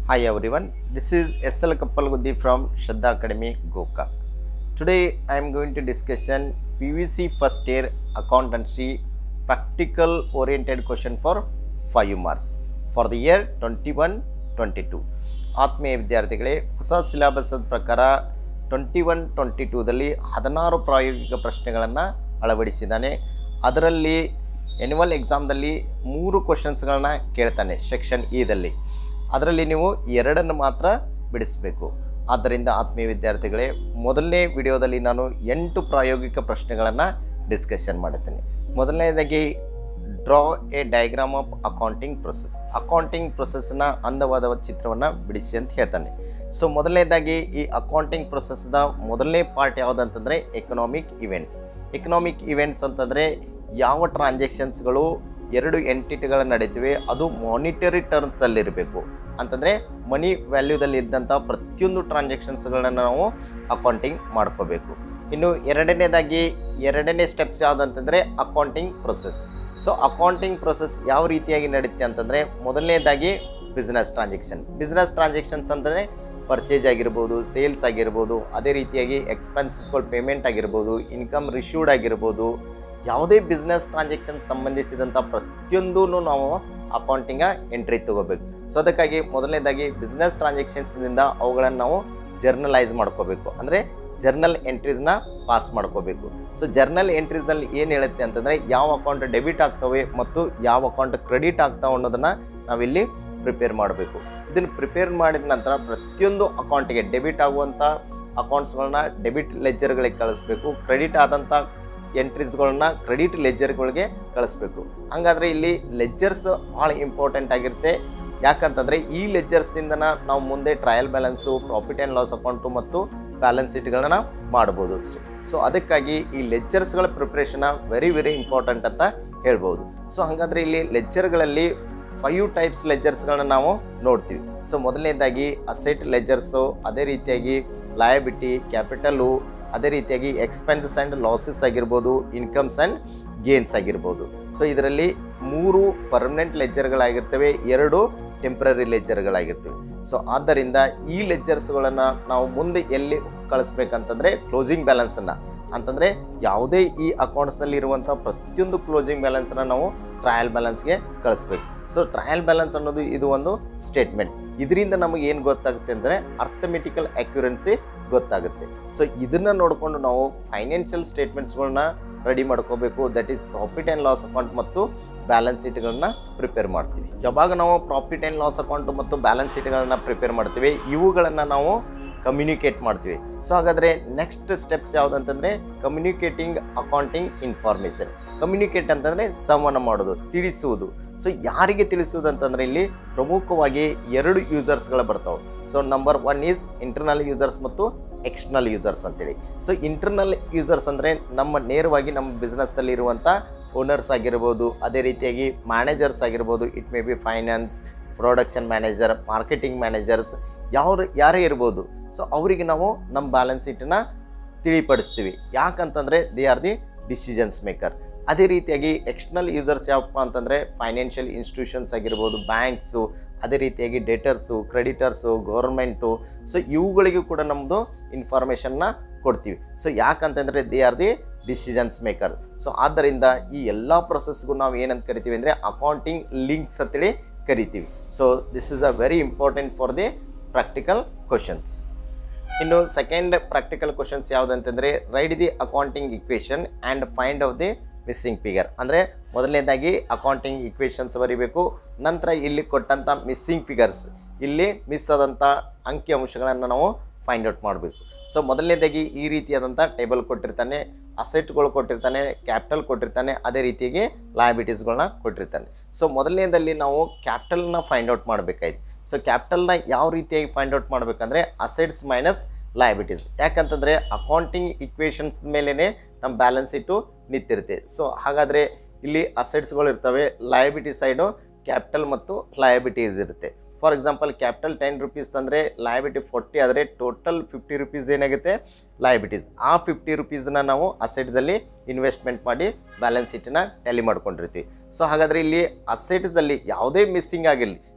Hi everyone, this is SL Kappalguddi from Shraddha Academy Gokak. Today I am going to discussion PVC first year accountancy practical oriented question for 5 marks for the year 21-22. ಆತ್ಮೀಯ ವಿದ್ಯಾರ್ಥಿಗಳೇ ಹೊಸ ಸಿಲೆಬಸ್ದ ಪ್ರಕಾರ twenty one twenty ಟೂದಲ್ಲಿ ಹದಿನಾರು ಪ್ರಾಯೋಗಿಕ ಪ್ರಶ್ನೆಗಳನ್ನು ಅಳವಡಿಸಿದ್ದಾನೆ ಅದರಲ್ಲಿ annual ಎಕ್ಸಾಮ್ದಲ್ಲಿ ಮೂರು ಕ್ವಶನ್ಸ್ಗಳನ್ನ ಕೇಳ್ತಾನೆ ಸೆಕ್ಷನ್ ಇದಲ್ಲಿ ಅದರಲ್ಲಿ ನೀವು ಎರಡನ್ನು ಮಾತ್ರ ಬಿಡಿಸಬೇಕು ಆದ್ದರಿಂದ ಆತ್ಮೀಯ ವಿದ್ಯಾರ್ಥಿಗಳೇ ಮೊದಲನೇ ವಿಡಿಯೋದಲ್ಲಿ ನಾನು ಎಂಟು ಪ್ರಾಯೋಗಿಕ ಪ್ರಶ್ನೆಗಳನ್ನು ಡಿಸ್ಕಷನ್ ಮಾಡುತ್ತೇನೆ ಮೊದಲನೇದಾಗಿ draw a diagram of accounting process accounting ಪ್ರೊಸೆಸ್ನ ಅಂದವಾದ ಚಿತ್ರವನ್ನು ಬಿಡಿಸಿ ಅಂತ ಹೇಳ್ತಾನೆ ಸೊ ಮೊದಲನೇದಾಗಿ ಈ ಅಕೌಂಟಿಂಗ್ ಪ್ರೊಸೆಸ್ದ ಮೊದಲನೇ ಪಾರ್ಟ್ ಯಾವುದಂತಂದರೆ ಎಕನಾಮಿಕ್ ಇವೆಂಟ್ಸ್ ಎಕನಾಮಿಕ್ ಇವೆಂಟ್ಸ್ ಅಂತಂದರೆ ಯಾವ ಟ್ರಾನ್ಸಾಕ್ಷನ್ಸ್ಗಳು ಎರಡು ಎಂಟಿಟಿಗಳ ನಡೀತಿವೆ ಅದು ಮಾನಿಟರಿ ಟರ್ಮ್ಸಲ್ಲಿರಬೇಕು ಅಂತಂದರೆ ಮನಿ ವ್ಯಾಲ್ಯೂದಲ್ಲಿ ಇದ್ದಂಥ ಪ್ರತಿಯೊಂದು ಟ್ರಾನ್ಸಾಕ್ಷನ್ಸ್ಗಳನ್ನ ನಾವು ಅಕೌಂಟಿಂಗ್ ಮಾಡ್ಕೋಬೇಕು ಇನ್ನು ಎರಡನೇದಾಗಿ ಎರಡನೇ ಸ್ಟೆಪ್ಸ್ ಯಾವುದಂತಂದರೆ accounting process so accounting process ಯಾವ ರೀತಿಯಾಗಿ ನಡೀತೆ ಅಂತಂದರೆ ಮೊದಲನೇದಾಗಿ ಬಿಸ್ನೆಸ್ ಟ್ರಾನ್ಸಾಕ್ಷನ್ ಬಿಸ್ನೆಸ್ ಟ್ರಾನ್ಸಾಕ್ಷನ್ಸ್ ಅಂತಂದರೆ ಪರ್ಚೇಸ್ ಆಗಿರ್ಬೋದು ಸೇಲ್ಸ್ ಆಗಿರ್ಬೋದು ಅದೇ ರೀತಿಯಾಗಿ ಎಕ್ಸ್ಪೆನ್ಸಸ್ಗಳು ಪೇಮೆಂಟ್ ಆಗಿರ್ಬೋದು ಇನ್ಕಮ್ ರಿಶ್ಯೂಡ್ ಆಗಿರ್ಬೋದು ಯಾವುದೇ ಬಿಸ್ನೆಸ್ ಟ್ರಾನ್ಸಾಕ್ಷನ್ ಸಂಬಂಧಿಸಿದಂಥ ಪ್ರತಿಯೊಂದೂ ನಾವು ಅಕೌಂಟಿಂಗ ಎಂಟ್ರಿ ತಗೋಬೇಕು ಸೊ ಅದಕ್ಕಾಗಿ ಮೊದಲನೇದಾಗಿ ಬಿಸ್ನೆಸ್ ಟ್ರಾನ್ಸಾಕ್ಷನ್ಸ್ನಿಂದ ಅವುಗಳನ್ನು ನಾವು ಜರ್ನಲೈಸ್ ಮಾಡ್ಕೋಬೇಕು ಅಂದರೆ ಜರ್ನಲ್ ಎಂಟ್ರೀಸ್ನ ಪಾಸ್ ಮಾಡ್ಕೋಬೇಕು ಸೊ ಜರ್ನಲ್ ಎಂಟ್ರೀಸ್ನಲ್ಲಿ ಏನು ಹೇಳುತ್ತೆ ಅಂತಂದರೆ ಯಾವ ಅಕೌಂಟ್ ಡೆಬಿಟ್ ಆಗ್ತವೆ ಮತ್ತು ಯಾವ ಅಕೌಂಟ್ ಕ್ರೆಡಿಟ್ ಆಗ್ತಾವೆ ಅನ್ನೋದನ್ನು ನಾವಿಲ್ಲಿ ಪ್ರಿಪೇರ್ ಮಾಡಬೇಕು ಇದನ್ನು ಪ್ರಿಪೇರ್ ಮಾಡಿದ ನಂತರ ಪ್ರತಿಯೊಂದು ಅಕೌಂಟಿಗೆ ಡೆಬಿಟ್ ಆಗುವಂಥ ಅಕೌಂಟ್ಸ್ಗಳನ್ನ ಡೆಬಿಟ್ ಲೆಜ್ಜರ್ಗಳಿಗೆ ಕಳಿಸ್ಬೇಕು ಕ್ರೆಡಿಟ್ ಆದಂಥ ಎಂಟ್ರೀಸ್ಗಳನ್ನ ಕ್ರೆಡಿಟ್ ಲೆಜ್ಜರ್ಗಳಿಗೆ ಕಳಿಸ್ಬೇಕು ಹಾಗಾದರೆ ಇಲ್ಲಿ ಲೆಜ್ಜರ್ಸ್ ಭಾಳ ಇಂಪಾರ್ಟೆಂಟ್ ಆಗಿರುತ್ತೆ ಯಾಕಂತಂದರೆ ಈ ಲೆಜ್ಜರ್ಸ್ನಿಂದನ ನಾವು ಮುಂದೆ trial balance profit and loss account ಮತ್ತು ಬ್ಯಾಲೆನ್ಸ್ ಶೀಟ್ಗಳನ್ನ ಮಾಡ್ಬೋದು ಸೊ ಸೊ ಅದಕ್ಕಾಗಿ ಈ ಲೆಜ್ಜರ್ಸ್ಗಳ ಪ್ರಿಪ್ರೇಷನ ವೆರಿ ವೆರಿ ಇಂಪಾರ್ಟೆಂಟ್ ಅಂತ ಹೇಳ್ಬೋದು ಸೊ ಹಾಗಾದರೆ ಇಲ್ಲಿ ಲೆಜ್ಜರ್ಗಳಲ್ಲಿ ಫೈವ್ ಟೈಪ್ಸ್ ಲೆಜ್ಜರ್ಸ್ಗಳನ್ನ ನಾವು ನೋಡ್ತೀವಿ ಸೊ ಮೊದಲನೇದಾಗಿ ಅಸೆಟ್ ಲೆಜ್ಜರ್ಸು ಅದೇ ರೀತಿಯಾಗಿ ಲಯಬಿಟಿ ಕ್ಯಾಪಿಟಲು ಅದೇ ರೀತಿಯಾಗಿ ಎಕ್ಸ್ಪೆನ್ಸಸ್ ಆ್ಯಂಡ್ ಲಾಸಸ್ ಆಗಿರ್ಬೋದು ಇನ್ಕಮ್ಸ್ ಆ್ಯಂಡ್ ಗೇನ್ಸ್ ಆಗಿರ್ಬೋದು ಸೊ ಇದರಲ್ಲಿ ಮೂರು ಪರ್ಮನೆಂಟ್ ಲೆಜ್ಜರ್ಗಳಾಗಿರ್ತವೆ ಎರಡು ಟೆಂಪ್ರರಿ ಲೆಜ್ಜರ್ಗಳಾಗಿರ್ತವೆ ಸೊ ಆದ್ದರಿಂದ ಈ ಲೆಜ್ಜರ್ಸ್ಗಳನ್ನು ನಾವು ಮುಂದೆ ಎಲ್ಲಿ ಕಳಿಸ್ಬೇಕಂತಂದರೆ ಕ್ಲೋಸಿಂಗ್ ಬ್ಯಾಲೆನ್ಸನ್ನು ಅಂತಂದರೆ ಯಾವುದೇ ಈ ಅಕೌಂಟ್ಸ್ನಲ್ಲಿ ಇರುವಂಥ ಪ್ರತಿಯೊಂದು ಕ್ಲೋಸಿಂಗ್ ಬ್ಯಾಲೆನ್ಸನ್ನು ನಾವು ಟ್ರಯಲ್ ಬ್ಯಾಲೆನ್ಸ್ಗೆ ಕಳಿಸ್ಬೇಕು ಸೊ ಟ್ರಯಲ್ ಬ್ಯಾಲೆನ್ಸ್ ಅನ್ನೋದು ಇದು ಒಂದು ಸ್ಟೇಟ್ಮೆಂಟ್ ಇದರಿಂದ ನಮಗೆ ಏನು ಗೊತ್ತಾಗುತ್ತೆ ಅಂದರೆ ಅರ್ಥಮೆಟಿಕಲ್ ಅಕ್ಯುರೆನ್ಸಿ ಗೊತ್ತಾಗುತ್ತೆ ಸೊ ಇದನ್ನು ನೋಡಿಕೊಂಡು ನಾವು ಫೈನಾನ್ಷಿಯಲ್ ಸ್ಟೇಟ್ಮೆಂಟ್ಸ್ಗಳನ್ನ ರೆಡಿ ಮಾಡ್ಕೋಬೇಕು that is profit and loss account ಮತ್ತು ಬ್ಯಾಲೆನ್ಸ್ ಶೀಟ್ಗಳನ್ನ ಪ್ರಿಪೇರ್ ಮಾಡ್ತೀವಿ ಯಾವಾಗ ನಾವು ಪ್ರಾಫಿಟ್ ಆ್ಯಂಡ್ ಲಾಸ್ ಅಕೌಂಟ್ ಮತ್ತು ಬ್ಯಾಲೆನ್ಸ್ ಶೀಟ್ಗಳನ್ನ ಪ್ರಿಪೇರ್ ಮಾಡ್ತೀವಿ ಇವುಗಳನ್ನು ನಾವು ಕಮ್ಯುನಿಕೇಟ್ ಮಾಡ್ತೀವಿ ಸೊ ಹಾಗಾದರೆ ನೆಕ್ಸ್ಟ್ ಸ್ಟೆಪ್ಸ್ ಯಾವುದಂತಂದರೆ ಕಮ್ಯುನಿಕೇಟಿಂಗ್ ಅಕೌಂಟಿಂಗ್ ಇನ್ಫಾರ್ಮೇಷನ್ ಕಮ್ಯುನಿಕೇಟ್ ಅಂತಂದರೆ ಸಂವಹನ ಮಾಡೋದು ತಿಳಿಸುವುದು ಸೊ ಯಾರಿಗೆ ತಿಳಿಸುವುದು ಅಂತಂದರೆ ಇಲ್ಲಿ ಪ್ರಮುಖವಾಗಿ ಎರಡು ಯೂಸರ್ಸ್ಗಳು ಬರ್ತಾವೆ so number one is internal users ಮತ್ತು ಎಕ್ಸ್ಟರ್ನಲ್ ಯೂಸರ್ಸ್ ಅಂತೇಳಿ ಸೊ ಇಂಟರ್ನಲ್ ಯೂಸರ್ಸ್ ಅಂದರೆ ನಮ್ಮ ನೇರವಾಗಿ ನಮ್ಮ ಬಿಸ್ನೆಸ್ನಲ್ಲಿ ಇರುವಂಥ ಓನರ್ಸ್ ಆಗಿರ್ಬೋದು ಅದೇ ರೀತಿಯಾಗಿ ಮ್ಯಾನೇಜರ್ಸ್ ಆಗಿರ್ಬೋದು it may be finance production manager marketing managers ಯಾವ ಯಾರೇ ಇರ್ಬೋದು ಸೊ ಅವರಿಗೆ ನಾವು ನಮ್ಮ ಬ್ಯಾಲೆನ್ಸ್ ಶೀಟನ್ನ ತಿಳಿಪಡಿಸ್ತೀವಿ ಯಾಕಂತಂದರೆ they are the decisions maker ಅದೇ ರೀತಿಯಾಗಿ ಎಕ್ಸ್ಟರ್ನಲ್ ಯೂಸರ್ಸ್ ಯಾವಪ್ಪ ಅಂತಂದರೆ ಫೈನಾನ್ಷಿಯಲ್ ಇನ್ಸ್ಟಿಟ್ಯೂಷನ್ಸ್ ಆಗಿರ್ಬೋದು ಬ್ಯಾಂಕ್ಸು ಅದೇ ರೀತಿಯಾಗಿ ಡೇಟರ್ಸು ಕ್ರೆಡಿಟರ್ಸು ಗೌರ್ಮೆಂಟು ಸೊ ಇವುಗಳಿಗೂ ಕೂಡ ನಮ್ಮದು ಇನ್ಫಾರ್ಮೇಷನ್ನ ಕೊಡ್ತೀವಿ ಸೊ ಯಾಕಂತಂದರೆ they are the decisions maker so ಆದ್ದರಿಂದ ಈ ಎಲ್ಲ ಪ್ರೊಸೆಸ್ಗೂ ನಾವು ಏನಂತ ಕರಿತೀವಿ ಅಂದರೆ ಅಕೌಂಟಿಂಗ್ ಲಿಂಕ್ಸ್ ಅಂತೇಳಿ ಕರಿತೀವಿ so this is a very important for the practical questions ಇನ್ನು ಸೆಕೆಂಡ್ ಪ್ರಾಕ್ಟಿಕಲ್ ಕ್ವಶನ್ಸ್ ಯಾವುದಂತಂದರೆ write the accounting equation and find of the missing figure ಅಂದರೆ ಮೊದಲನೇದಾಗಿ ಅಕೌಂಟಿಂಗ್ ಇಕ್ವೇಷನ್ಸ್ ಬರೀಬೇಕು ನಂತರ ಇಲ್ಲಿ ಕೊಟ್ಟಂಥ ಮಿಸ್ಸಿಂಗ್ ಫಿಗರ್ಸ್ ಇಲ್ಲಿ ಮಿಸ್ ಆದಂಥ ಅಂಕಿ ಅಂಶಗಳನ್ನು ನಾವು ಫೈಂಡ್ ಔಟ್ ಮಾಡಬೇಕು ಸೊ ಮೊದಲನೇದಾಗಿ ಈ ರೀತಿಯಾದಂಥ ಟೇಬಲ್ ಕೊಟ್ಟಿರ್ತಾನೆ ಅಸೆಟ್ಗಳು ಕೊಟ್ಟಿರ್ತಾನೆ ಕ್ಯಾಪಿಟಲ್ ಕೊಟ್ಟಿರ್ತಾನೆ ಅದೇ ರೀತಿಯಾಗಿ ಲಯಬಿಟೀಸ್ಗಳನ್ನ ಕೊಟ್ಟಿರ್ತಾನೆ ಸೊ ಮೊದಲನೇದಲ್ಲಿ ನಾವು ಕ್ಯಾಪಿಟಲ್ನ ಫೈಂಡ್ ಔಟ್ ಮಾಡಬೇಕಾಯ್ತು ಸೊ ಕ್ಯಾಪಿಟಲ್ನ ಯಾವ ರೀತಿಯಾಗಿ ಫೈಂಡ್ ಔಟ್ ಮಾಡಬೇಕಂದ್ರೆ ಅಸೆಟ್ಸ್ ಮೈನಸ್ ಲಯಬಿಟೀಸ್ ಯಾಕಂತಂದರೆ ಅಕೌಂಟಿಂಗ್ ಇಕ್ವೇಷನ್ಸ್ ಮೇಲೇ ನಮ್ಮ ಬ್ಯಾಲೆನ್ಸ್ ಇಟ್ಟು ನಿಂತಿರುತ್ತೆ ಸೊ ಹಾಗಾದರೆ ಇಲ್ಲಿ ಅಸೆಟ್ಸ್ಗಳು ಇರ್ತವೆ ಲಯಬಿಟಿ ಸೈಡು ಕ್ಯಾಪಿಟಲ್ ಮತ್ತು ಲಯಬಿಟೀಸ್ ಇರುತ್ತೆ for example capital ten rupees ತಂದರೆ ಲಯಬಿಟಿ ಫೋರ್ಟಿ ಆದರೆ ಟೋಟಲ್ ಫಿಫ್ಟಿ ರುಪೀಸ್ ಏನಾಗುತ್ತೆ ಲಯಬಿಟೀಸ್ ಆ ಫಿಫ್ಟಿ ರುಪೀಸನ್ನ ನಾವು ಅಸೆಟ್ದಲ್ಲಿ ಇನ್ವೆಸ್ಟ್ಮೆಂಟ್ ಮಾಡಿ ಬ್ಯಾಲೆನ್ಸ್ ಶೀಟನ್ನ ಟ್ಯಾಲಿ ಮಾಡ್ಕೊಂಡಿರ್ತೀವಿ ಸೊ ಹಾಗಾದರೆ ಇಲ್ಲಿ ಅಸೆಟ್ಸಲ್ಲಿ ಯಾವುದೇ ಮಿಸ್ಸಿಂಗ್ ಆಗಿರಲಿ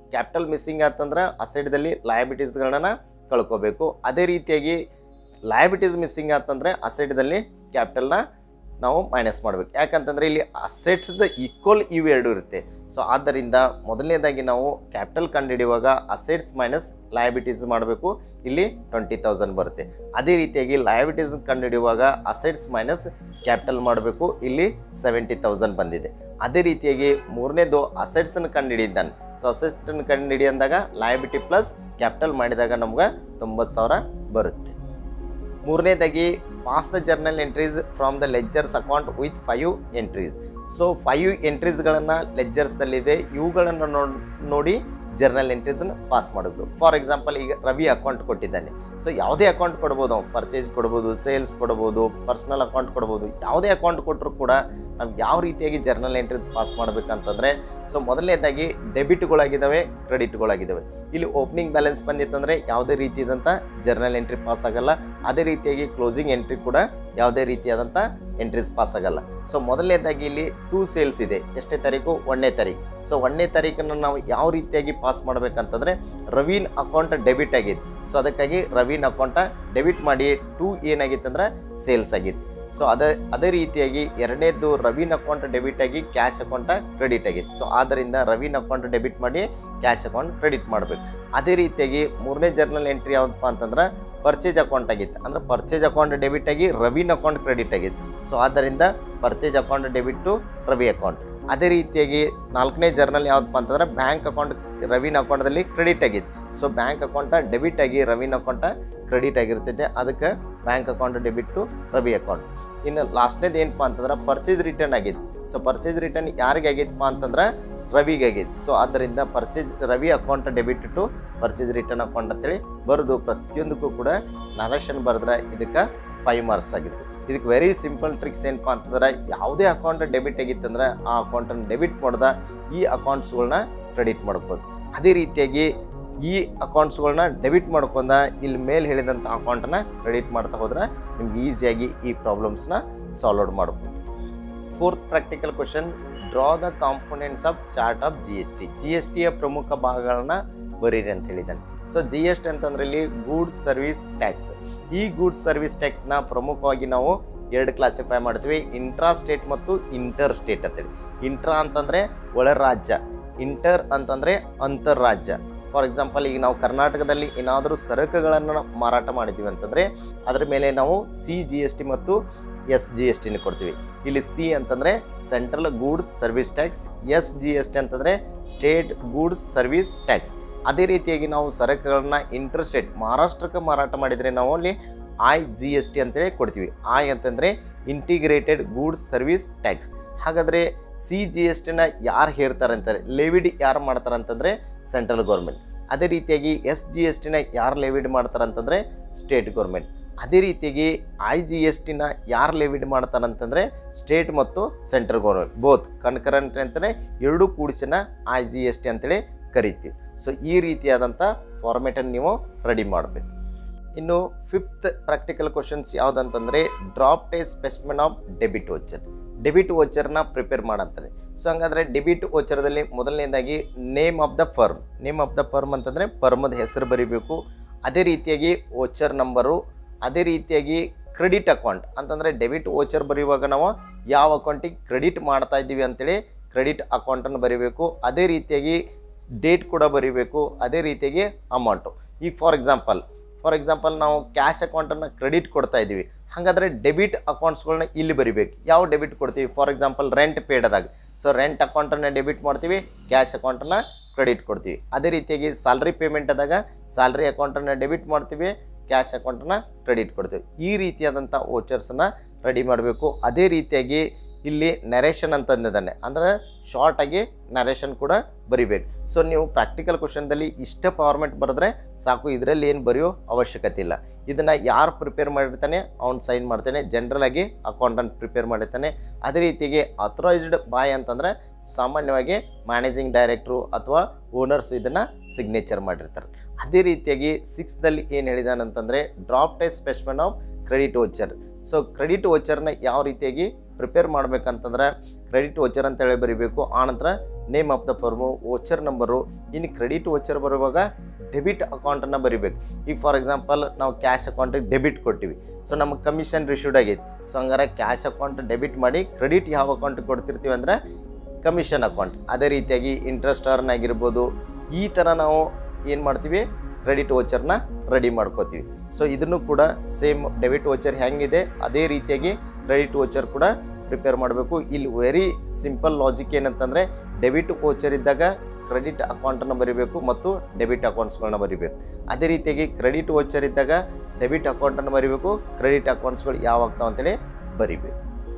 ಕ್ಯಾಪಿಟಲ್ ಮಿಸ್ಸಿಂಗ್ ಆತಂದ್ರೆ ಆ ಸೈಡ್ದಲ್ಲಿ ಲಯಬಿಟೀಸ್ಗಳನ್ನ ಕಳ್ಕೋಬೇಕು ಅದೇ ರೀತಿಯಾಗಿ ಲಯಬಿಟೀಸ್ ಮಿಸ್ಸಿಂಗ್ ಆತಂದ್ರೆ ಆ ಸೈಡ್ದಲ್ಲಿ ಕ್ಯಾಪಿಟಲ್ನ ನಾವು ಮೈನಸ್ ಮಾಡಬೇಕು ಯಾಕಂತಂದರೆ ಇಲ್ಲಿ ಅಸೆಟ್ಸ್ದ ಈಕ್ವಲ್ ಇವು ಎರಡು ಇರುತ್ತೆ ಸೊ ಆದ್ದರಿಂದ ಮೊದಲನೇದಾಗಿ ನಾವು ಕ್ಯಾಪಿಟಲ್ ಕಂಡುಹಿಡಿಯುವಾಗ ಅಸೆಟ್ಸ್ ಮೈನಸ್ ಲಯಬಿಟೀಸ್ ಮಾಡಬೇಕು ಇಲ್ಲಿ ಟ್ವೆಂಟಿ ತೌಸಂಡ್ ಬರುತ್ತೆ ಅದೇ ರೀತಿಯಾಗಿ ಲಯಬಿಟೀಸ್ ಕಂಡುಹಿಡಿಯುವಾಗ ಅಸೆಟ್ಸ್ ಮೈನಸ್ ಕ್ಯಾಪಿಟಲ್ ಮಾಡಬೇಕು ಇಲ್ಲಿ ಸೆವೆಂಟಿ ತೌಸಂಡ್ ಬಂದಿದೆ ಅದೇ ರೀತಿಯಾಗಿ ಮೂರನೇದು ಅಸೆಟ್ಸನ್ನು ಕಂಡುಹಿಡಿದ್ದಾನೆ ಸೊ ಅಸೆಟ್ಸನ್ನು ಕಂಡುಹಿಡಿ ಅಂದಾಗ ಲಯಬಿಟಿ ಪ್ಲಸ್ ಕ್ಯಾಪಿಟಲ್ ಮಾಡಿದಾಗ ನಮ್ಗೆ ತೊಂಬತ್ತು ಸಾವಿರ ಬರುತ್ತೆ ಮೂರನೇದಾಗಿ pass the journal entries from the ledgers account with five entries so five ಎಂಟ್ರೀಸ್ಗಳನ್ನು ಲೆಜ್ಜರ್ಸ್ದಲ್ಲಿದೆ ಇವುಗಳನ್ನು ನೋಡ್ ನೋಡಿ ಜರ್ನಲ್ ಎಂಟ್ರೀಸನ್ನು ಪಾಸ್ ಮಾಡಬೇಕು ಫಾರ್ ಎಕ್ಸಾಂಪಲ್ ಈಗ ರವಿ ಅಕೌಂಟ್ ಕೊಟ್ಟಿದ್ದಾನೆ ಸೊ ಯಾವುದೇ ಅಕೌಂಟ್ ಕೊಡ್ಬೋದು ಅವ್ನು ಪರ್ಚೇಸ್ ಕೊಡ್ಬೋದು ಸೇಲ್ಸ್ ಕೊಡ್ಬೋದು ಪರ್ಸ್ನಲ್ ಅಕೌಂಟ್ ಕೊಡ್ಬೋದು ಯಾವುದೇ ಅಕೌಂಟ್ ಕೊಟ್ಟರು ಕೂಡ ನಾವು ಯಾವ ರೀತಿಯಾಗಿ ಜರ್ನಲ್ ಎಂಟ್ರೀಸ್ ಪಾಸ್ ಮಾಡಬೇಕಂತಂದರೆ ಸೊ ಮೊದಲನೇದಾಗಿ ಡೆಬಿಟ್ಗಳಾಗಿದ್ದಾವೆ ಕ್ರೆಡಿಟ್ಗಳಾಗಿದ್ದಾವೆ ಇಲ್ಲಿ ಓಪನಿಂಗ್ ಬ್ಯಾಲೆನ್ಸ್ ಬಂದಿತ್ತಂದರೆ ಯಾವುದೇ ರೀತಿಯಾದಂಥ ಜರ್ನಲ್ ಎಂಟ್ರಿ ಪಾಸ್ ಆಗಲ್ಲ ಅದೇ ರೀತಿಯಾಗಿ ಕ್ಲೋಸಿಂಗ್ ಎಂಟ್ರಿ ಕೂಡ ಯಾವುದೇ ರೀತಿಯಾದಂಥ ಎಂಟ್ರೀಸ್ ಪಾಸ್ ಆಗಲ್ಲ ಸೊ ಮೊದಲನೇದಾಗಿ ಇಲ್ಲಿ ಟೂ ಸೇಲ್ಸ್ ಇದೆ ಎಷ್ಟೇ ತಾರೀಕು ಒಂದನೇ ತಾರೀಕು ಸೊ ಒಂದನೇ ತಾರೀಕನ್ನು ನಾವು ಯಾವ ರೀತಿಯಾಗಿ ಪಾಸ್ ಮಾಡಬೇಕಂತಂದರೆ ರವೀನ್ ಅಕೌಂಟ್ ಡೆಬಿಟ್ ಆಗಿತ್ತು ಸೊ ಅದಕ್ಕಾಗಿ ರವೀನ್ ಅಕೌಂಟ ಡೆಬಿಟ್ ಮಾಡಿ ಟೂ ಏನಾಗಿತ್ತಂದ್ರೆ ಸೇಲ್ಸ್ ಆಗಿತ್ತು ಸೊ ಅದೇ ಅದೇ ರೀತಿಯಾಗಿ ಎರಡನೇದು ರವೀನ್ ಅಕೌಂಟ್ ಡೆಬಿಟ್ ಆಗಿ ಕ್ಯಾಶ್ ಅಕೌಂಟ ಕ್ರೆಡಿಟ್ ಆಗಿತ್ತು ಸೊ ಆದ್ದರಿಂದ ರವೀನ್ ಅಕೌಂಟ್ ಡೆಬಿಟ್ ಮಾಡಿ ಕ್ಯಾಶ್ ಅಕೌಂಟ್ ಕ್ರೆಡಿಟ್ ಮಾಡಬೇಕು ಅದೇ ರೀತಿಯಾಗಿ ಮೂರನೇ ಜರ್ನಲ್ ಎಂಟ್ರಿ ಯಾವುದಪ್ಪ ಅಂತಂದ್ರೆ ಪರ್ಚೇಸ್ ಅಕೌಂಟ್ ಆಗಿತ್ತು ಅಂದ್ರೆ ಪರ್ಚೇಸ್ ಅಕೌಂಟ್ ಡೆಬಿಟ್ ಆಗಿ ರವೀನ್ ಅಕೌಂಟ್ ಕ್ರೆಡಿಟ್ ಆಗಿತ್ತು ಸೊ ಆದ್ದರಿಂದ purchase account debit to Ravi account ಅದೇ ರೀತಿಯಾಗಿ ನಾಲ್ಕನೇ ಜರ್ನಲ್ ಯಾವುದಪ್ಪ ಅಂತಂದ್ರೆ ಬ್ಯಾಂಕ್ ಅಕೌಂಟ್ ರವೀನ್ ಅಕೌಂಟದಲ್ಲಿ ಕ್ರೆಡಿಟ್ ಆಗಿತ್ತು ಸೊ ಬ್ಯಾಂಕ್ ಅಕೌಂಟ ಡೆಬಿಟ್ ಆಗಿ ರವೀನ್ ಅಕೌಂಟ ಕ್ರೆಡಿಟ್ ಆಗಿರ್ತೈತೆ ಅದಕ್ಕೆ bank account debit to Ravi account ಇನ್ನು ಲಾಸ್ಟ್ನೇದು ಏನಪ್ಪ ಅಂತಂದ್ರೆ ಪರ್ಚೇಸ್ ರಿಟರ್ನ್ ಆಗಿತ್ತು ಸೊ ಪರ್ಚೇಸ್ ರಿಟರ್ನ್ ಯಾರಿಗೆ ಆಗೈತಪ್ಪ ಅಂತಂದ್ರೆ ರವಿಗೆ ಆಗೈತೆ ಸೊ ಆದ್ದರಿಂದ purchase Ravi account debit to purchase return account ಅಂತೇಳಿ ಬರೆದು ಪ್ರತಿಯೊಂದಕ್ಕೂ ಕೂಡ ನರೇಷನ್ ಬರೆದ್ರೆ ಇದಕ್ಕೆ ಫೈವ್ ಮಾರ್ಕ್ಸ್ ಆಗಿರುತ್ತೆ ಇದಕ್ಕೆ ವೆರಿ ಸಿಂಪಲ್ ಟ್ರಿಕ್ಸ್ ಏನಪ್ಪ ಅಂತಂದ್ರೆ ಯಾವುದೇ ಅಕೌಂಟ್ ಡೆಬಿಟ್ ಆಗಿತ್ತಂದ್ರೆ ಆ ಅಕೌಂಟನ್ನು ಡೆಬಿಟ್ ಮಾಡ್ದ ಈ ಅಕೌಂಟ್ಸ್ಗಳನ್ನ ಕ್ರೆಡಿಟ್ ಮಾಡ್ಬೋದು ಅದೇ ರೀತಿಯಾಗಿ ಈ ಅಕೌಂಟ್ಸ್ಗಳನ್ನ ಡೆಬಿಟ್ ಮಾಡ್ಕೊಂಡ ಇಲ್ಲಿ ಮೇಲೆ ಹೇಳಿದಂಥ ಅಕೌಂಟನ್ನ ಕ್ರೆಡಿಟ್ ಮಾಡ್ತಾ ಹೋದ್ರೆ ನಿಮ್ಗೆ ಈಸಿಯಾಗಿ ಈ ಪ್ರಾಬ್ಲಮ್ಸ್ನ ಸಾಲ್ವ್ ಮಾಡ್ಬೋದು fourth practical question draw the components of chart of G S T G S ಟಿಯ ಪ್ರಮುಖ ಭಾಗಗಳನ್ನ ಬರೀರಿ ಅಂತ ಹೇಳಿದ್ದಾನೆ ಸೊ ಜಿ ಎಸ್ ಟಿ ಅಂತಂದ್ರೆ ಇಲ್ಲಿ ಗೂಡ್ಸ್ ಸರ್ವಿಸ್ ಟ್ಯಾಕ್ಸ್ ಈ ಗೂಡ್ಸ್ ಸರ್ವಿಸ್ ಟ್ಯಾಕ್ಸ್ನ ಪ್ರಮುಖವಾಗಿ ನಾವು ಎರಡು ಕ್ಲಾಸಿಫೈ ಮಾಡ್ತೀವಿ ಇಂಟ್ರಾ ಸ್ಟೇಟ್ ಮತ್ತು ಇಂಟರ್ ಸ್ಟೇಟ್ ಅಂತೇಳಿ ಇಂಟ್ರಾ ಅಂತಂದರೆ ಒಳ ರಾಜ್ಯ ಇಂಟರ್ ಅಂತಂದರೆ ಅಂತರ್ರಾಜ್ಯ ಫಾರ್ ಎಕ್ಸಾಂಪಲ್ ಈಗ ನಾವು ಕರ್ನಾಟಕದಲ್ಲಿ ಏನಾದರೂ ಸರಕುಗಳನ್ನು ಮಾರಾಟ ಮಾಡಿದ್ದೀವಿ ಅಂತಂದರೆ ಅದರ ಮೇಲೆ ನಾವು ಸಿ ಜಿ ಎಸ್ ಟಿ ಮತ್ತು ಎಸ್ ಜಿ ಎಸ್ ಟಿನ ಕೊಡ್ತೀವಿ ಇಲ್ಲಿ ಸಿ ಅಂತಂದರೆ central goods service tax S G S T ಅಂತಂದರೆ ಸ್ಟೇಟ್ ಗೂಡ್ಸ್ ಸರ್ವಿಸ್ ಟ್ಯಾಕ್ಸ್ ಅದೇ ರೀತಿಯಾಗಿ ನಾವು ಸರಕುಗಳನ್ನ ಇಂಟರ್ ಸ್ಟೇಟ್ ಮಹಾರಾಷ್ಟ್ರಕ್ಕೆ ಮಾರಾಟ ಮಾಡಿದರೆ ನಾವು ಅಲ್ಲಿ ಐ ಜಿ ಎಸ್ ಟಿ ಅಂತೇಳಿ ಕೊಡ್ತೀವಿ ಐ ಅಂತಂದರೆ ಇಂಟಿಗ್ರೇಟೆಡ್ ಗೂಡ್ಸ್ ಸರ್ವಿಸ್ ಟ್ಯಾಕ್ಸ್ ಹಾಗಾದರೆ ಸಿ ಜಿ ಎಸ್ ಟಿನ ಯಾರು ಹೇರ್ತಾರೆ ಅಂತಾರೆ ಲೆವಿಡ್ ಯಾರು ಮಾಡ್ತಾರೆ ಅಂತಂದರೆ ಸೆಂಟ್ರಲ್ ಗೌರ್ಮೆಂಟ್ ಅದೇ ರೀತಿಯಾಗಿ ಎಸ್ ಜಿ ಎಸ್ ಟಿನ ಯಾರು ಲೆವಿಡ್ ಮಾಡ್ತಾರೆ ಅಂತಂದರೆ ಸ್ಟೇಟ್ ಗೌರ್ಮೆಂಟ್ ಅದೇ ರೀತಿಯಾಗಿ ಐ ಜಿ ಎಸ್ ಟಿನ ಯಾರು ಲೆವಿಡ್ ಮಾಡ್ತಾರೆ ಅಂತಂದರೆ ಸ್ಟೇಟ್ ಮತ್ತು ಸೆಂಟ್ರಲ್ ಗೌರ್ಮೆಂಟ್ ಬೋತ್ ಕನ್ಕರೆಂಟ್ ಅಂತಲೇ ಎರಡೂ ಕೂಡಿಸಿನ ಐ ಜಿ ಎಸ್ ಟಿ ಅಂತೇಳಿ ಕರಿತೀವಿ ಸೊ ಈ ರೀತಿಯಾದಂಥ ಫಾರ್ಮೇಟನ್ನು ನೀವು ರೆಡಿ ಮಾಡಬೇಕು ಇನ್ನು ಫಿಫ್ತ್ ಪ್ರಾಕ್ಟಿಕಲ್ ಕ್ವಶನ್ಸ್ ಯಾವುದಂತಂದರೆ drop a specimen of debit voucher debit ವೋಚರ್ನ ಪ್ರಿಪೇರ್ ಮಾಡಂತಾರೆ ಸೊ ಹಂಗಾದ್ರೆ ಡೆಬಿಟ್ ವೋಚರ್ದಲ್ಲಿ ಮೊದಲನೇದಾಗಿ name of the firm name of the firm ಅಂತಂದರೆ ಫರ್ಮದ ಹೆಸರು ಬರೀಬೇಕು ಅದೇ ರೀತಿಯಾಗಿ ವೋಚರ್ ನಂಬರು ಅದೇ ರೀತಿಯಾಗಿ ಕ್ರೆಡಿಟ್ ಅಕೌಂಟ್ ಅಂತಂದರೆ ಡೆಬಿಟ್ ವೋಚರ್ ಬರೆಯುವಾಗ ನಾವು ಯಾವ ಅಕೌಂಟಿಗೆ ಕ್ರೆಡಿಟ್ ಮಾಡ್ತಾ ಇದ್ದೀವಿ ಅಂತೇಳಿ ಕ್ರೆಡಿಟ್ ಅಕೌಂಟನ್ನು ಬರೀಬೇಕು ಅದೇ ರೀತಿಯಾಗಿ ಡೇಟ್ ಕೂಡ ಬರೀಬೇಕು ಅದೇ ರೀತಿಯಾಗಿ ಅಮೌಂಟು ಈಗ ಫಾರ್ ಎಕ್ಸಾಂಪಲ್ ಫಾರ್ ಎಕ್ಸಾಂಪಲ್ ನಾವು ಕ್ಯಾಶ್ ಅಕೌಂಟನ್ನು ಕ್ರೆಡಿಟ್ ಕೊಡ್ತಾ ಇದ್ದೀವಿ ಹಾಗಾದರೆ ಡೆಬಿಟ್ ಅಕೌಂಟ್ಸ್ಗಳನ್ನ ಇಲ್ಲಿ ಬರಿಬೇಕು ಯಾವ ಡೆಬಿಟ್ ಕೊಡ್ತೀವಿ ಫಾರ್ ಎಕ್ಸಾಂಪಲ್ ರೆಂಟ್ ಪೇಡದಾಗ ಸೊ ರೆಂಟ್ ಅಕೌಂಟನ್ನು ಡೆಬಿಟ್ ಮಾಡ್ತೀವಿ ಕ್ಯಾಶ್ ಅಕೌಂಟನ್ನು ಕ್ರೆಡಿಟ್ ಕೊಡ್ತೀವಿ ಅದೇ ರೀತಿಯಾಗಿ ಸ್ಯಾಲ್ರಿ ಪೇಮೆಂಟ್ ಆದಾಗ ಸ್ಯಾಲ್ರಿ ಅಕೌಂಟನ್ನು ಡೆಬಿಟ್ ಮಾಡ್ತೀವಿ ಕ್ಯಾಶ್ ಅಕೌಂಟನ್ನು ಕ್ರೆಡಿಟ್ ಕೊಡ್ತೀವಿ ಈ ರೀತಿಯಾದಂಥ ವೋಚರ್ಸನ್ನು ರೆಡಿ ಮಾಡಬೇಕು ಅದೇ ರೀತಿಯಾಗಿ ಇಲ್ಲಿ ನರೇಷನ್ ಅಂತಂದಿದ್ದಾನೆ ಅಂದರೆ ಶಾರ್ಟಾಗಿ ನರೇಷನ್ ಕೂಡ ಬರಿಬೇಕು ಸೊ ನೀವು ಪ್ರಾಕ್ಟಿಕಲ್ ಕ್ವಶನ್ದಲ್ಲಿ ಇಷ್ಟ ಫಾರ್ಮೆಟ್ ಬರೆದ್ರೆ ಸಾಕು ಇದರಲ್ಲಿ ಏನು ಬರೆಯೋ ಅವಶ್ಯಕತೆ ಇಲ್ಲ ಇದನ್ನು ಯಾರು ಪ್ರಿಪೇರ್ ಮಾಡಿರ್ತಾನೆ ಅವ್ನು ಸೈನ್ ಮಾಡ್ತಾನೆ ಜನರಲ್ ಆಗಿ ಅಕೌಂಟೆಂಟ್ ಪ್ರಿಪೇರ್ ಮಾಡಿರ್ತಾನೆ ಅದೇ ರೀತಿಯಾಗಿ ಅಥರೈಸ್ಡ್ ಬಾಯ್ ಅಂತಂದರೆ ಸಾಮಾನ್ಯವಾಗಿ ಮ್ಯಾನೇಜಿಂಗ್ ಡೈರೆಕ್ಟ್ರು ಅಥವಾ ಓನರ್ಸ್ ಇದನ್ನು ಸಿಗ್ನೇಚರ್ ಮಾಡಿರ್ತಾರೆ ಅದೇ ರೀತಿಯಾಗಿ ಸಿಕ್ಸ್ದಲ್ಲಿ ಏನು ಹೇಳಿದಾನಂತಂದರೆ drop ties specimen of credit voucher so credit ವೋಚರ್ನ ಯಾವ ರೀತಿಯಾಗಿ ಪ್ರಿಪೇರ್ ಮಾಡ್ಬೇಕಂತಂದ್ರೆ ಕ್ರೆಡಿಟ್ ವೋಚರ್ ಅಂತೇಳಿ ಬರೀಬೇಕು ಆನಂತರ name of the firm voucher number ಇನ್ನು ಕ್ರೆಡಿಟ್ ವೋಚರ್ ಬರುವಾಗ ಡೆಬಿಟ್ ಅಕೌಂಟನ್ನು ಬರಿಬೇಕು ಈಗ ಫಾರ್ ಎಕ್ಸಾಂಪಲ್ ನಾವು ಕ್ಯಾಶ್ ಅಕೌಂಟಿಗೆ ಡೆಬಿಟ್ ಕೊಟ್ಟಿವಿ ಸೊ ನಮಗೆ ಕಮಿಷನ್ ರಿಸೀವ್ಡ್ ಆಗೈತಿ ಸೊ ಹಂಗಾರೆ ಕ್ಯಾಶ್ ಅಕೌಂಟ್ ಡೆಬಿಟ್ ಮಾಡಿ ಕ್ರೆಡಿಟ್ ಯಾವ ಅಕೌಂಟಿಗೆ ಕೊಡ್ತಿರ್ತೀವಿ ಅಂದರೆ ಕಮಿಷನ್ ಅಕೌಂಟ್ ಅದೇ ರೀತಿಯಾಗಿ ಇಂಟ್ರೆಸ್ಟ್ ಅರ್ನ್ ಆಗಿರ್ಬೋದು ಈ ಥರ ನಾವು ಏನು ಮಾಡ್ತೀವಿ ಕ್ರೆಡಿಟ್ ವೋಚರ್ನ ರೆಡಿ ಮಾಡ್ಕೋತೀವಿ ಸೊ ಇದನ್ನು ಕೂಡ ಸೇಮ್ ಡೆಬಿಟ್ ವೋಚರ್ ಹೆಂಗಿದೆ ಅದೇ ರೀತಿಯಾಗಿ ಕ್ರೆಡಿಟ್ ವೋಚರ್ ಕೂಡ ಪ್ರಿಪೇರ್ ಮಾಡಬೇಕು ಇಲ್ಲಿ ವೆರಿ ಸಿಂಪಲ್ ಲಾಜಿಕ್ ಏನಂತಂದರೆ ಡೆಬಿಟ್ ವೋಚರ್ ಇದ್ದಾಗ ಕ್ರೆಡಿಟ್ ಅಕೌಂಟನ್ನು ಬರೀಬೇಕು ಮತ್ತು ಡೆಬಿಟ್ ಅಕೌಂಟ್ಸ್ಗಳನ್ನ ಬರೀಬೇಕು ಅದೇ ರೀತಿಯಾಗಿ ಕ್ರೆಡಿಟ್ ವೋಚರ್ ಇದ್ದಾಗ ಡೆಬಿಟ್ ಅಕೌಂಟನ್ನು ಬರೀಬೇಕು ಕ್ರೆಡಿಟ್ ಅಕೌಂಟ್ಸ್ಗಳು ಯಾವ ಆಗ್ತಾವ ಅಂತೇಳಿ ಬರೀಬೇಕು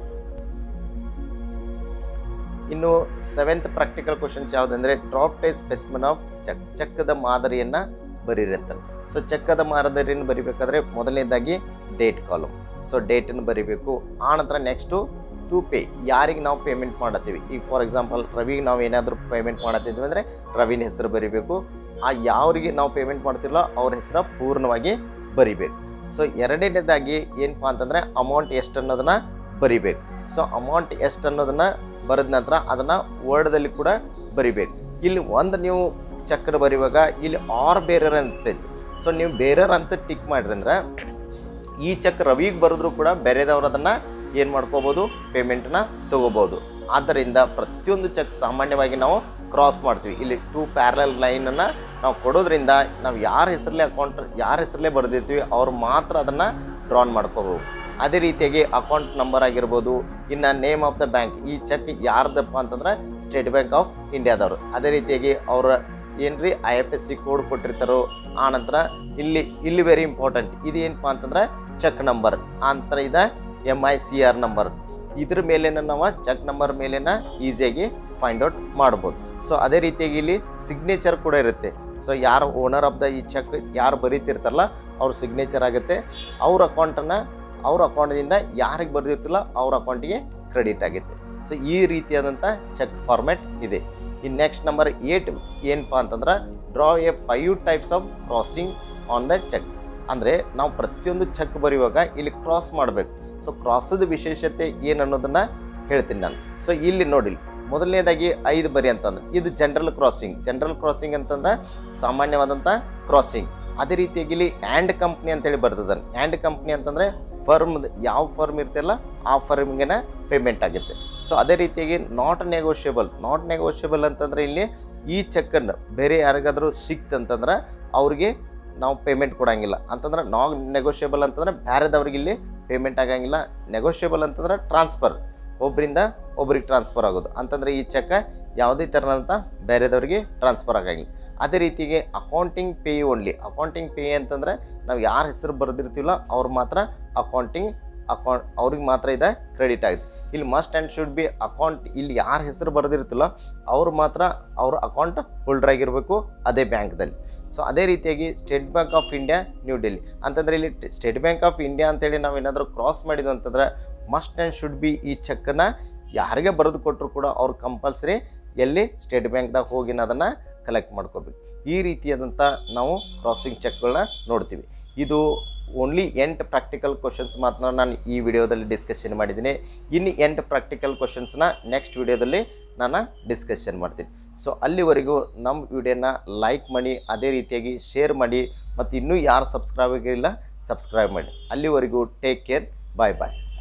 ಇನ್ನು ಸೆವೆಂತ್ ಪ್ರಾಕ್ಟಿಕಲ್ ಕ್ವಶನ್ಸ್ ಯಾವುದಂದ್ರೆ drop a specimen of cheque ಚೆಕ್ಕದ ಮಾದರಿಯನ್ನು ಬರೀರಂತಲ್ಲ ಸೊ ಚೆಕ್ಕದ ಮಾದರಿಯನ್ನು ಬರಿಬೇಕಾದ್ರೆ ಮೊದಲನೇದಾಗಿ ಡೇಟ್ ಕಾಲಮ್ ಸೊ ಡೇಟನ್ನು ಬರಿಬೇಕು ಆನಂತರ ನೆಕ್ಸ್ಟು ಟು ಪೇ ಯಾರಿಗೆ ನಾವು ಪೇಮೆಂಟ್ ಮಾಡತ್ತೀವಿ ಈಗ ಫಾರ್ ಎಕ್ಸಾಂಪಲ್ ರವಿಗೆ ನಾವು ಏನಾದರೂ ಪೇಮೆಂಟ್ ಮಾಡತ್ತಿದ್ವಿ ಅಂದರೆ ರವಿನ ಹೆಸರು ಬರಿಬೇಕು ಆ ಯಾರಿಗೆ ನಾವು ಪೇಮೆಂಟ್ ಮಾಡ್ತಿರಲ್ಲ ಅವ್ರ ಹೆಸರ ಪೂರ್ಣವಾಗಿ ಬರಿಬೇಕು ಸೊ ಎರಡನೇದಾಗಿ ಏನಪ್ಪಾ ಅಂತಂದರೆ ಅಮೌಂಟ್ ಎಷ್ಟು ಅನ್ನೋದನ್ನ ಬರಿಬೇಕು ಸೊ ಅಮೌಂಟ್ ಎಷ್ಟು ಅನ್ನೋದನ್ನ ಬರೆದ ನಂತರ ಅದನ್ನು ವರ್ಡ್ದಲ್ಲಿ ಕೂಡ ಬರಿಬೇಕು ಇಲ್ಲಿ ಒಂದು ನೀವು ಚಕ್ರ ಬರೆಯುವಾಗ ಇಲ್ಲಿ ಆರ್ ಬೇರರ್ ಅಂತೈತಿ ಸೊ ನೀವು ಬೇರರ್ ಅಂತ ಟಿಕ್ ಮಾಡ್ರಿ ಅಂದ್ರೆ ಈ ಚೆಕ್ ರವಿಗೆ ಬರೆದ್ರು ಕೂಡ ಬೇರೆದವ್ರು ಅದನ್ನು ಏನು ಮಾಡ್ಕೋಬೋದು ಪೇಮೆಂಟನ್ನ ತೊಗೋಬೋದು ಆದ್ದರಿಂದ ಪ್ರತಿಯೊಂದು ಚೆಕ್ ಸಾಮಾನ್ಯವಾಗಿ ನಾವು ಕ್ರಾಸ್ ಮಾಡ್ತೀವಿ ಇಲ್ಲಿ ಟೂ ಪ್ಯಾರಲಲ್ ಲೈನನ್ನು ನಾವು ಕೊಡೋದ್ರಿಂದ ನಾವು ಯಾರ ಹೆಸರಲ್ಲೇ ಅಕೌಂಟ್ ಯಾರ ಹೆಸರಲ್ಲೇ ಬರೆದಿರ್ತೀವಿ ಅವ್ರು ಮಾತ್ರ ಅದನ್ನು ಡ್ರಾನ್ ಮಾಡ್ಕೋಬೋದು ಅದೇ ರೀತಿಯಾಗಿ ಅಕೌಂಟ್ ನಂಬರ್ ಆಗಿರ್ಬೋದು ಇನ್ನು ನೇಮ್ ಆಫ್ ದ ಬ್ಯಾಂಕ್ ಈ ಚೆಕ್ ಯಾರ್ದಪ್ಪ ಅಂತಂದ್ರೆ ಸ್ಟೇಟ್ ಬ್ಯಾಂಕ್ ಆಫ್ ಇಂಡಿಯಾದವರು ಅದೇ ರೀತಿಯಾಗಿ ಅವರ ಏನ್ರಿ I F S C code ಕೊಟ್ಟಿರ್ತಾರೋ ಆ ನಂತರ ಇಲ್ಲಿ ಇಲ್ಲಿ ವೆರಿ ಇಂಪಾರ್ಟೆಂಟ್ ಇದು ಏನಪ್ಪ ಅಂತಂದ್ರೆ ಚೆಕ್ ನಂಬರ್ ಅಂತರ ಇದೆ M I C R number ಇದ್ರ ಮೇಲೇನ ನಾವು ಚೆಕ್ ನಂಬರ್ ಮೇಲೇನ ಈಸಿಯಾಗಿ ಫೈಂಡ್ ಔಟ್ ಮಾಡ್ಬೋದು ಸೊ ಅದೇ ರೀತಿಯಾಗಿ ಇಲ್ಲಿ ಸಿಗ್ನೇಚರ್ ಕೂಡ ಇರುತ್ತೆ ಸೊ ಯಾರು ಓನರ್ ಆಫ್ ದ ಈ ಚೆಕ್ ಯಾರು ಬರೀತಿರ್ತಾರಲ್ಲ ಅವ್ರ ಸಿಗ್ನೇಚರ್ ಆಗುತ್ತೆ ಅವ್ರ ಅಕೌಂಟನ್ನು ಅವ್ರ ಅಕೌಂಟ್ದಿಂದ ಯಾರಿಗೆ ಬರೆದಿರ್ತಿಲ್ಲ ಅವ್ರ ಅಕೌಂಟಿಗೆ ಕ್ರೆಡಿಟ್ ಆಗುತ್ತೆ ಸೊ ಈ ರೀತಿಯಾದಂಥ ಚೆಕ್ ಫಾರ್ಮ್ಯಾಟ್ ಇದೆ ಇನ್ನು ನೆಕ್ಸ್ಟ್ ನಂಬರ್ ಏಟ್ ಏನಪ್ಪ ಅಂತಂದ್ರೆ draw a five types of crossing on the cheque ಅಂದರೆ ನಾವು ಪ್ರತಿಯೊಂದು ಚೆಕ್ ಬರೆಯುವಾಗ ಇಲ್ಲಿ ಕ್ರಾಸ್ ಮಾಡಬೇಕು ಸೊ ಕ್ರಾಸದ ವಿಶೇಷತೆ ಏನು ಅನ್ನೋದನ್ನು ಹೇಳ್ತೀನಿ ನಾನು ಸೊ ಇಲ್ಲಿ ನೋಡಿ ಮೊದಲನೇದಾಗಿ ಐದು ಬರಿ ಅಂತಂದ್ರೆ ಇದು ಜನರಲ್ ಕ್ರಾಸಿಂಗ್ ಜನರಲ್ ಕ್ರಾಸಿಂಗ್ ಅಂತಂದ್ರೆ ಸಾಮಾನ್ಯವಾದಂಥ ಕ್ರಾಸಿಂಗ್ ಅದೇ ರೀತಿಯಾಗಿ ಇಲ್ಲಿ ಆ್ಯಂಡ್ ಕಂಪ್ನಿ ಅಂತೇಳಿ ಬರ್ತದೆ ಆ್ಯಂಡ್ ಕಂಪ್ನಿ ಅಂತಂದರೆ ಫರ್ಮ್ ಯಾವ ಫರ್ಮ್ ಇರ್ತಿಲ್ಲ ಆ ಫರ್ಮ್ಗೆನ ಪೇಮೆಂಟ್ ಆಗುತ್ತೆ ಸೊ ಅದೇ ರೀತಿಯಾಗಿ ನಾಟ್ ನೆಗೋಷಿಯಬಲ್ ನಾಟ್ ನೆಗೋಷಿಯಬಲ್ ಅಂತಂದರೆ ಇಲ್ಲಿ ಈ ಚೆಕ್ಕನ್ನು ಬೇರೆ ಯಾರಿಗಾದರೂ ಸಿಕ್ತಂತಂದ್ರೆ ಅವ್ರಿಗೆ ನಾವು ಪೇಮೆಂಟ್ ಕೊಡಂಗಿಲ್ಲ ಅಂತಂದ್ರೆ ನಾನ್ ನೆಗೋಷಿಯಬಲ್ ಅಂತಂದ್ರೆ ಬೇರೆದವ್ರಿಗೆ ಇಲ್ಲಿ ಪೇಮೆಂಟ್ ಆಗಂಗಿಲ್ಲ ನೆಗೋಷಿಯಬಲ್ ಅಂತಂದ್ರೆ ಟ್ರಾನ್ಸ್ಫರ್ ಒಬ್ಬರಿಂದ ಒಬ್ರಿಗೆ ಟ್ರಾನ್ಸ್ಫರ್ ಆಗೋದು ಅಂತಂದ್ರೆ ಈ ಚೆಕ್ ಯಾವುದೇ ಥರದಂಥ ಬೇರೆದವ್ರಿಗೆ ಟ್ರಾನ್ಸ್ಫರ್ ಆಗಂಗಿಲ್ಲ ಅದೇ ರೀತಿಗೆ accounting pay only accounting pay ಅಂತಂದ್ರೆ ನಾವು ಯಾರ ಹೆಸರು ಬರೆದಿರ್ತೀವಲ್ಲ ಅವ್ರು ಮಾತ್ರ ಅಕೌಂಟಿಂಗ್ ಅಕೌಂಟ್ ಅವ್ರಿಗೆ ಮಾತ್ರ ಇದೆ ಕ್ರೆಡಿಟ್ ಆಗುತ್ತೆ ಇಲ್ಲಿ must and should be account ಇಲ್ಲಿ ಯಾರ ಹೆಸರು ಬರೆದಿರ್ತಿಲ್ಲ ಅವ್ರು ಮಾತ್ರ ಅವ್ರ ಅಕೌಂಟ್ ಹೋಲ್ಡರ್ ಆಗಿರಬೇಕು ಅದೇ ಬ್ಯಾಂಕ್ದಲ್ಲಿ ಸೊ ಅದೇ ರೀತಿಯಾಗಿ state bank of India New Delhi ಅಂತಂದರೆ ಇಲ್ಲಿ ಸ್ಟೇಟ್ ಬ್ಯಾಂಕ್ ಆಫ್ ಇಂಡಿಯಾ ಅಂತೇಳಿ ನಾವು ಏನಾದರೂ ಕ್ರಾಸ್ ಮಾಡಿದ್ವು ಅಂತಂದ್ರೆ ಮಸ್ಟ್ ಆ್ಯಂಡ್ ಶುಡ್ ಬಿ ಈ ಚೆಕ್ಕನ್ನು ಯಾರಿಗೆ ಬರೆದು ಕೊಟ್ಟರು ಕೂಡ ಅವ್ರು ಕಂಪಲ್ಸರಿ ಎಲ್ಲಿ ಸ್ಟೇಟ್ ಬ್ಯಾಂಕ್ದಾಗ ಹೋಗಿ ಅದನ್ನು ಕಲೆಕ್ಟ್ ಮಾಡ್ಕೋಬೇಕು ಈ ರೀತಿಯಾದಂಥ ನಾವು ಕ್ರಾಸಿಂಗ್ ಚೆಕ್ಗಳನ್ನ ನೋಡ್ತೀವಿ ಇದು ಓನ್ಲಿ ಎಂಟು ಪ್ರಾಕ್ಟಿಕಲ್ ಕ್ವಶನ್ಸ್ ಮಾತ್ರ ನಾನು ಈ ವಿಡಿಯೋದಲ್ಲಿ ಡಿಸ್ಕಷನ್ ಮಾಡಿದ್ದೀನಿ ಇನ್ನು ಎಂಟು ಪ್ರಾಕ್ಟಿಕಲ್ ಕ್ವಶನ್ಸ್ನ ನೆಕ್ಸ್ಟ್ ವಿಡಿಯೋದಲ್ಲಿ ನಾನು ಡಿಸ್ಕಷನ್ ಮಾಡ್ತೀನಿ ಸೊ ಅಲ್ಲಿವರೆಗೂ ನಮ್ಮ ವಿಡಿಯೋನ ಲೈಕ್ ಮಾಡಿ ಅದೇ ರೀತಿಯಾಗಿ ಶೇರ್ ಮಾಡಿ ಮತ್ತು ಇನ್ನೂ ಯಾರು ಸಬ್ಸ್ಕ್ರೈಬ್ ಆಗಿಲ್ಲ ಸಬ್ಸ್ಕ್ರೈಬ್ ಮಾಡಿ ಅಲ್ಲಿವರೆಗೂ ಟೇಕ್ ಕೇರ್ ಬಾಯ್ ಬಾಯ್